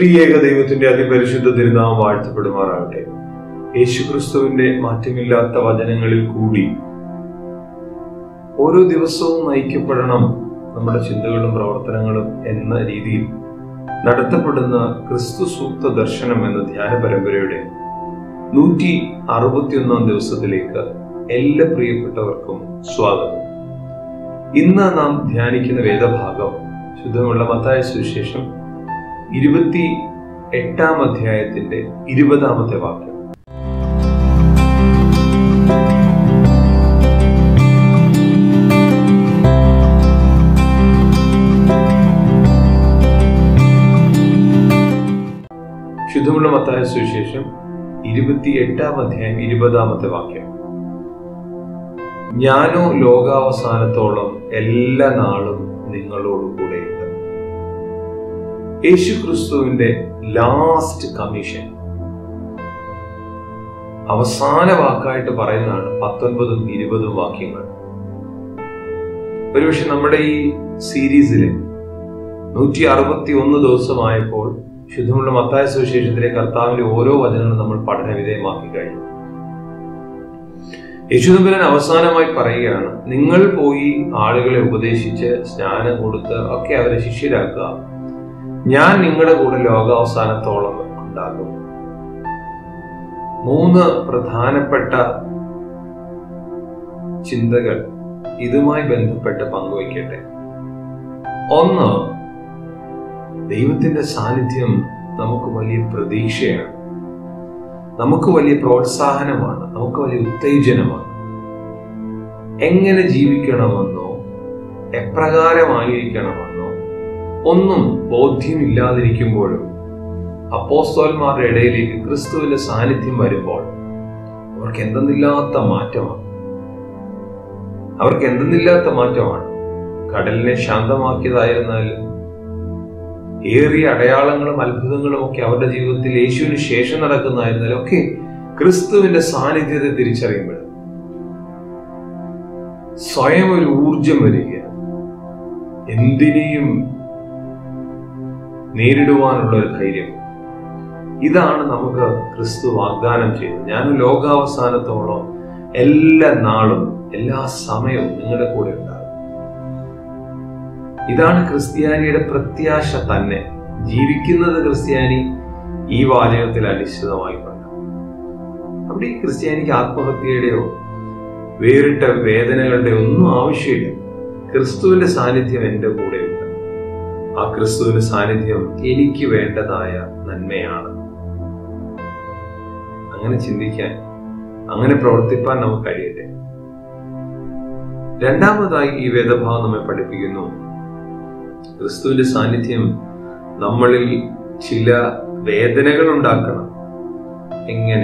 ത്രിയേക ദൈവത്തിന്റെ അതിപരിശുദ്ധ തിരുനാമം വാഴ്ത്തപ്പെടുമാറാകട്ടെ യേശുക്രിസ്തുവിന്റെ മാറ്റമില്ലാത്ത വചനങ്ങളിൽ കൂടി ഓരോ ദിവസവും നയിക്കപ്പെടണം നമ്മുടെ ചിന്തകളും പ്രവർത്തനങ്ങളും എന്ന രീതിയിൽ നടത്തപ്പെടുന്ന ക്രിസ്തു സൂക്ത ദർശനം എന്ന ധ്യാന പരമ്പരയുടെ നൂറ്റി അറുപത്തിയൊന്നാം ദിവസത്തിലേക്ക് എല്ലാ പ്രിയപ്പെട്ടവർക്കും സ്വാഗതം ഇന്ന് നാം ധ്യാനിക്കുന്ന വേദഭാഗം ശുദ്ധമുള്ള മത്തായ സുവിശേഷം ഇരുപത്തി എട്ടാം അധ്യായത്തിന്റെ ഇരുപതാമത്തെ വാക്യം ശുദ്ധമുള്ള മത്തായ സുവിശേഷം ഇരുപത്തി എട്ടാം അധ്യായം ഇരുപതാമത്തെ വാക്യം ഞാനോ ലോകാവസാനത്തോളം എല്ലാ നാളും നിങ്ങളോട് കൂടെയുണ്ട് യേശു ക്രിസ്തുവിന്റെ ലാസ്റ്റ് കമ്മീഷൻ അവസാന വാക്കായിട്ട് പറയുന്നതാണ് പത്തൊൻപതും ഇരുപതും വാക്യങ്ങൾ ഒരുപക്ഷെ നമ്മുടെ ഈ സീരീസിലെ നൂറ്റി അറുപത്തി ഒന്ന് ദിവസമായപ്പോൾ ശുദ്ധമുള്ള മത്തായ സുവിശേഷത്തിലെ കർത്താവിന്റെ ഓരോ വചനങ്ങളും നമ്മൾ പഠന വിധേയമാക്കി കഴിഞ്ഞു യേശുദമ്പരൻ അവസാനമായി പറയുകയാണ് നിങ്ങൾ പോയി ആളുകളെ ഉപദേശിച്ച് സ്നാനം കൊടുത്ത് ഒക്കെ അവരെ ശിഷ്യരാക്കുക ഞാൻ നിങ്ങളുടെ കൂടെ ലോകാവസാനത്തോളം ഉണ്ടാകും മൂന്ന് പ്രധാനപ്പെട്ട ചിന്തകൾ ഇതുമായി ബന്ധപ്പെട്ട് പങ്കുവയ്ക്കട്ടെ ഒന്ന് ദൈവത്തിന്റെ സാന്നിധ്യം നമുക്ക് വലിയ പ്രതീക്ഷയാണ് നമുക്ക് വലിയ പ്രോത്സാഹനമാണ് നമുക്ക് വലിയ ഉത്തേജനമാണ് എങ്ങനെ ജീവിക്കണമെന്നോ എപ്രകാരമായിരിക്കണമെന്നോ ഒന്നും ബോധ്യമില്ലാതിരിക്കുമ്പോഴും അപ്പോസ്തോന്മാരുടെ ഇടയിലേക്ക് ക്രിസ്തുവിന്റെ സാന്നിധ്യം വരുമ്പോൾ അവർക്ക് എന്തെന്നില്ലാത്ത മാറ്റമാണ് അവർക്ക് എന്തെന്നില്ലാത്ത മാറ്റമാണ് കടലിനെ ശാന്തമാക്കിയതായിരുന്നാലും ഏറിയ അടയാളങ്ങളും അത്ഭുതങ്ങളും ഒക്കെ അവരുടെ ജീവിതത്തിൽ യേശുവിന് ശേഷം നടക്കുന്നതായിരുന്നാലും ഒക്കെ ക്രിസ്തുവിന്റെ സാന്നിധ്യത്തെ തിരിച്ചറിയുമ്പോൾ സ്വയം ഒരു ഊർജം വരിക എന്തിനേയും നേരിടുവാനുള്ള ഒരു ധൈര്യം ഇതാണ് നമുക്ക് ക്രിസ്തു വാഗ്ദാനം ചെയ്തത് ഞാൻ ലോകാവസാനത്തോളം എല്ലാ നാളും എല്ലാ സമയവും നിങ്ങളുടെ കൂടെ ഉണ്ടാകും ഇതാണ് ക്രിസ്ത്യാനിയുടെ പ്രത്യാശ തന്നെ ജീവിക്കുന്നത് ക്രിസ്ത്യാനി ഈ വാചകത്തിൽ അനിശ്ചിതമായിട്ടുണ്ട് അവിടെ ഈ ക്രിസ്ത്യാനിക്ക് ആത്മഹത്യയുടെയോ വേറിട്ട വേദനകളുടെ ഒന്നും ആവശ്യമില്ല ക്രിസ്തുവിന്റെ സാന്നിധ്യം എൻ്റെ കൂടെയുണ്ട് ആ ക്രിസ്തുവിന്റെ സാന്നിധ്യം എനിക്ക് വേണ്ടതായ നന്മയാണ് അങ്ങനെ ചിന്തിക്കാൻ അങ്ങനെ പ്രവർത്തിപ്പാൻ നമുക്ക് കഴിയട്ടെ രണ്ടാമതായി ഈ വേദഭാവം നമ്മെ പഠിപ്പിക്കുന്നു ക്രിസ്തുവിന്റെ സാന്നിധ്യം നമ്മളിൽ ചില വേദനകൾ ഉണ്ടാക്കണം എങ്ങനെ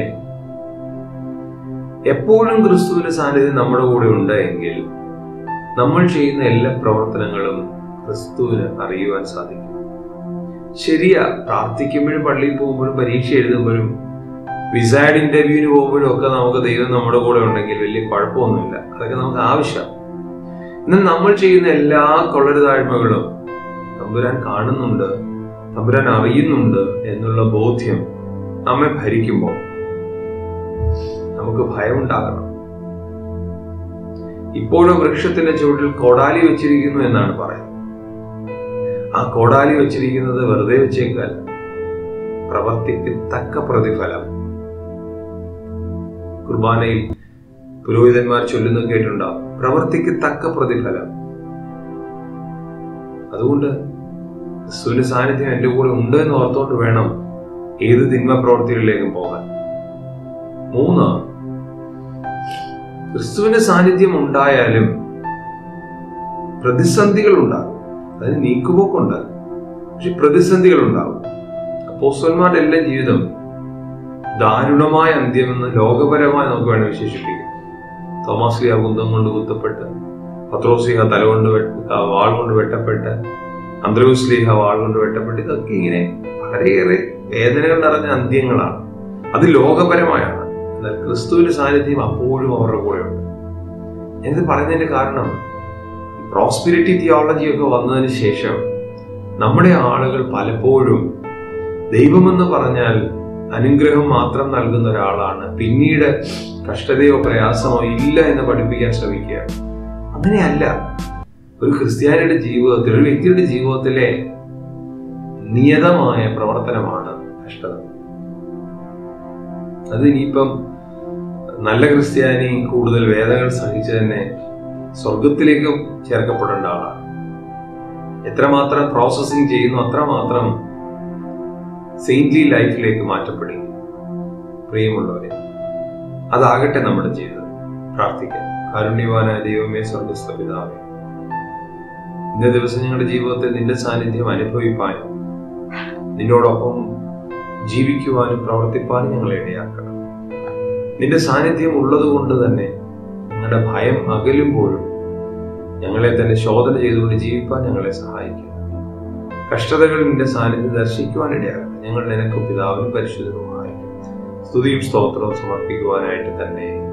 എപ്പോഴും ക്രിസ്തുവിന്റെ സാന്നിധ്യം നമ്മുടെ കൂടെ ഉണ്ട് എങ്കിൽ നമ്മൾ ചെയ്യുന്ന എല്ലാ പ്രവർത്തനങ്ങളും ക്രിസ്തുവിന് അറിയുവാൻ സാധിക്കും ശരിയാ പ്രാർത്ഥിക്കുമ്പോഴും പള്ളിയിൽ പോകുമ്പോഴും പരീക്ഷ എഴുതുമ്പോഴും വിസൈഡ് ഇന്റർവ്യൂവിന് പോകുമ്പോഴും ഒക്കെ നമുക്ക് ദൈവം നമ്മുടെ കൂടെ ഉണ്ടെങ്കിൽ വലിയ കുഴപ്പമൊന്നുമില്ല അതൊക്കെ നമുക്ക് ആവശ്യം എന്നാൽ നമ്മൾ ചെയ്യുന്ന എല്ലാ കൊള്ളരുതാഴ്മകളും തമ്പുരാൻ കാണുന്നുണ്ട് തമ്പുരാൻ അറിയുന്നുണ്ട് എന്നുള്ള ബോധ്യം നമ്മെ ഭരിക്കുമ്പോൾ നമുക്ക് ഭയമുണ്ടാകണം ഇപ്പോഴും വൃക്ഷത്തിന്റെ ചുവട്ടിൽ കോടാലി വെച്ചിരിക്കുന്നു എന്നാണ് പറയുന്നത് ആ കോടാലി വെച്ചിരിക്കുന്നത് വെറുതെ വെച്ചേക്കല്ല പ്രവർത്തിക്ക് തക്ക പ്രതിഫലം കുർബാനയിൽ പുരോഹിതന്മാർ ചൊല്ലുന്നത് കേട്ടിട്ടുണ്ടാവും പ്രവർത്തിക്ക് തക്ക പ്രതിഫലം അതുകൊണ്ട് ക്രിസ്തുവിന്റെ സാന്നിധ്യം എൻ്റെ കൂടെ ഉണ്ട് എന്ന് ഓർത്തോണ്ട് വേണം ഏത് തിന്മ പ്രവർത്തികളിലേക്കും പോകാൻ മൂന്ന് ക്രിസ്തുവിന്റെ സാന്നിധ്യം ഉണ്ടായാലും പ്രതിസന്ധികൾ ഉണ്ടാകും അതിന് നീക്കുപോക്കുണ്ട് പക്ഷെ പ്രതിസന്ധികൾ ഉണ്ടാകും അപ്പോസ്വന്മാരുടെ എല്ലാ ജീവിതം ദാരുണമായ അന്ത്യമെന്ന് ലോകപരമായി നമുക്ക് വേണം വിശേഷിപ്പിക്കാം തോമാസ്ലിയ കുന്തം കൊണ്ട് കുത്തപ്പെട്ട് പത്രോസ്ലിഹ തല കൊണ്ട് വാൾ കൊണ്ട് വെട്ടപ്പെട്ട് അന്ത്രോസ്ലിഹ വാൾ കൊണ്ട് വെട്ടപ്പെട്ട് ഇതൊക്കെ ഇങ്ങനെ വളരെയേറെ വേദനകൾ നിറഞ്ഞ അന്ത്യങ്ങളാണ് അത് ലോകപരമായാണ് എന്നാൽ ക്രിസ്തുവിന്റെ സാന്നിധ്യം അപ്പോഴും അവരുടെ കൂടെയുണ്ട് ഞാനിത് പറയുന്നതിന്റെ കാരണം പ്രോസ്പിരിറ്റി തിയോളജി ഒക്കെ വന്നതിന് ശേഷം നമ്മുടെ ആളുകൾ പലപ്പോഴും ദൈവമെന്ന് പറഞ്ഞാൽ അനുഗ്രഹം മാത്രം നൽകുന്ന ഒരാളാണ് പിന്നീട് കഷ്ടതയോ പ്രയാസമോ ഇല്ല എന്ന് പഠിപ്പിക്കാൻ ശ്രമിക്കുക അങ്ങനെയല്ല ഒരു ക്രിസ്ത്യാനിയുടെ ജീവിതത്തിൽ ഒരു വ്യക്തിയുടെ ജീവിതത്തിലെ നിയതമായ പ്രവർത്തനമാണ് കഷ്ടത അത് ഇനിയിപ്പം നല്ല ക്രിസ്ത്യാനി കൂടുതൽ വേദനകൾ സഹിച്ച് തന്നെ സ്വർഗത്തിലേക്ക് ചേർക്കപ്പെടേണ്ട ആളാണ് എത്രമാത്രം പ്രോസസ്സിങ് ചെയ്യുന്നു അത്രമാത്രം സെയിൻറ്റ്ലി ലൈഫിലേക്ക് മാറ്റപ്പെടും പ്രിയമുള്ളവരെ അതാകട്ടെ നമ്മുടെ ജീവിതം പ്രാർത്ഥിക്കാം കാരുണ്യവാനായ ദൈവമേ സ്വർഗസ്ഥ പിതാവേ ഇന്ന ദിവസം ഞങ്ങളുടെ ജീവിതത്തിൽ നിന്റെ സാന്നിധ്യം അനുഭവിപ്പാനും നിന്നോടൊപ്പം ജീവിക്കുവാനും പ്രവർത്തിപ്പാനും ഞങ്ങളെ ഇടയാക്കണം നിന്റെ സാന്നിധ്യം ഉള്ളത് കൊണ്ട് തന്നെ ഞങ്ങളുടെ ഭയം അകലുമ്പോഴും ഞങ്ങളെ തന്നെ ശോധന ചെയ്തുകൊണ്ട് ജീവിപ്പാൻ ഞങ്ങളെ സഹായിക്കുക കഷ്ടതകൾ നിന്റെ സാന്നിധ്യം ദർശിക്കുവാൻ ഇടയാകണം ഞങ്ങൾ നിനക്ക് പിതാവിനും പരിശുദ്ധവുമായി സ്തുതിയും സ്തോത്രവും സമർപ്പിക്കുവാനായിട്ട് തന്നെ